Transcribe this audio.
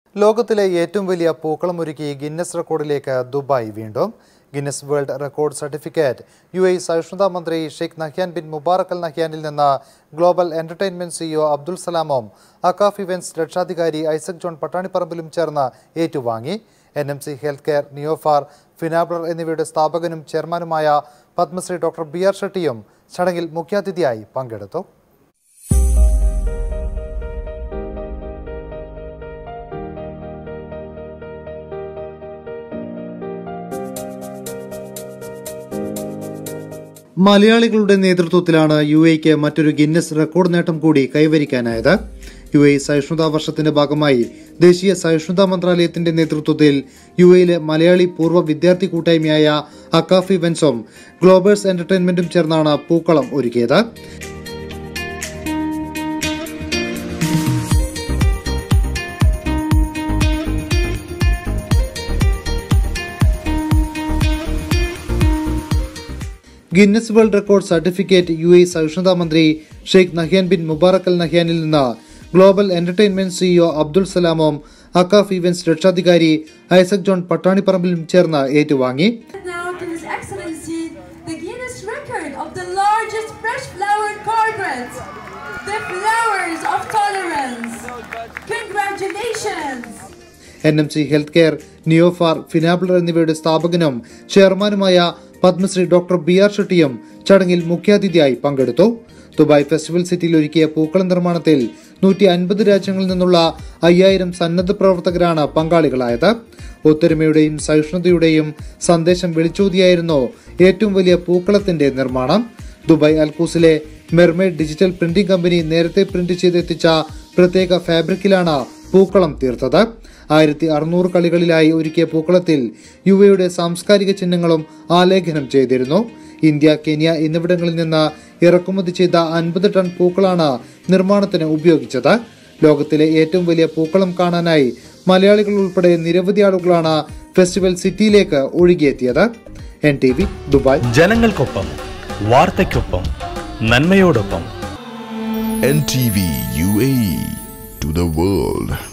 ലോകത്തിലെ ഏറ്റവും വലിയ പൂക്കളമൊരുക്കി ഗിന്നസ് റെക്കോർഡിലേക്ക് ദുബായ് വീണ്ടും Guinness world record certificate U A സഹിഷ്ണുതാ മന്ത്രി Sheikh Nahyan bin Mubarak Al നഹ്യാനിൽ നിന്ന് ഗ്ലോബൽ എന്റർടൈൻമെന്റ് സിഇഒ അബ്ദുൾ സലാമും അക്കാഫ് ഇവന്റ്സ് രക്ഷാധികാരി ഐസക് ജോൺ പട്ടാണിപ്പറമ്പിലും ചേർന്ന് ഏറ്റുവാങ്ങി N M C health care Neopharma Finablr എന്നിവയുടെ സ്ഥാപകനും ചെയർമാനുമായ പത്മശ്രീ ഡോക്ടർ ബി ആർ ഷെട്ടിയും ചടങ്ങിൽ മുഖ്യാതിഥിയായി പങ്കെടുത്തു മലയാളികളുടെ നേതൃത്വത്തിലാണ് യു എക്ക് മറ്റൊരു ഗിന്നസ് റെക്കോർഡ് നേട്ടം കൂടി കൈവരിക്കാനായത് യു എ സഹിഷ്ണുതാ വർഷത്തിന്റെ ഭാഗമായി ദേശീയ സഹിഷ്ണുതാ മന്ത്രാലയത്തിന്റെ നേതൃത്വത്തിൽ യു എയിലെ മലയാളി പൂർവ്വ വിദ്യാർത്ഥി കൂട്ടായ്മയായ അക്കാഫ് ഇവന്റ്സും ഗ്ലോബേഴ്സ് എന്റർടൈൻമെന്റും ചേർന്നാണ് പൂക്കളം ഒരുക്കിയത് Guinness world record certificate U A സഹിഷ്ണുതാ മന്ത്രി Sheikh Nahyan bin Mubarak Al നഹ്യാനിൽ നിന്ന് ഗ്ലോബൽ എന്റർടൈൻമെന്റ് സിഇഒ അബ്ദുൾ സലാമും അക്കാഫ് ഇവന്റ്സ് രക്ഷാധികാരി ഐസക് ജോൺ പട്ടാണിപ്പറമ്പിലും ചേർന്ന് ഏറ്റുവാങ്ങി Now to His Excellency, the Guinness record of the largest fresh flowered carpet, the flowers of tolerance. Congratulations! N M C health care Neopharma Finablr എന്നിവയുടെ സ്ഥാപകനും ചെയർമാനുമായ പത്മശ്രീ ഡോക്ടർ ബി ആർ ഷെട്ടിയും ചടങ്ങിൽ മുഖ്യാതിഥിയായി പങ്കെടുത്തു ദുബായ് ഫെസ്റ്റിവൽ സിറ്റിയിൽ ഒരുക്കിയ പൂക്കള നിർമ്മാണത്തിൽ നൂറ്റി അൻപത് രാജ്യങ്ങളിൽ നിന്നുള്ള അയ്യായിരം സന്നദ്ധ പ്രവർത്തകരാണ് പങ്കാളികളായത് ഒത്തൊരുമയുടെയും സഹിഷ്ണുതയുടെയും സന്ദേശം വിളിച്ചോതിയായിരുന്നു ഏറ്റവും വലിയ പൂക്കളത്തിന്റെ നിർമ്മാണം ദുബായ് അൽക്കൂസിലെ മെർമേഡ് ഡിജിറ്റൽ പ്രിന്റിംഗ് കമ്പനി നേരത്തെ പ്രിന്റ് ചെയ്തെത്തിച്ച പ്രത്യേക ഫാബ്രിക്കിലാണ് പൂക്കളം തീർത്തത് ആയിരത്തി അറുന്നൂറ് കളികളിലായി ഒരുക്കിയ പൂക്കളത്തിൽ യു എയുടെ സാംസ്കാരിക ചിഹ്നങ്ങളും ആലേഖനം ചെയ്തിരുന്നു ഇന്ത്യ കെന്യ എന്നിവിടങ്ങളിൽ നിന്ന് ഇറക്കുമതി ചെയ്ത അൻപത് ടൺ പൂക്കളാണ് നിർമ്മാണത്തിന് ഉപയോഗിച്ചത് ലോകത്തിലെ ഏറ്റവും വലിയ പൂക്കളം കാണാനായി മലയാളികൾ ഉൾപ്പെടെ നിരവധി ആളുകളാണ് ഫെസ്റ്റിവൽ സിറ്റിയിലേക്ക് ഒഴുകിയെത്തിയത് എൻ ടി വി ദുബായ് ജനങ്ങൾക്കൊപ്പം വാർത്തയ്ക്കൊപ്പം നന്മയോടൊപ്പം NTV UAE to the world.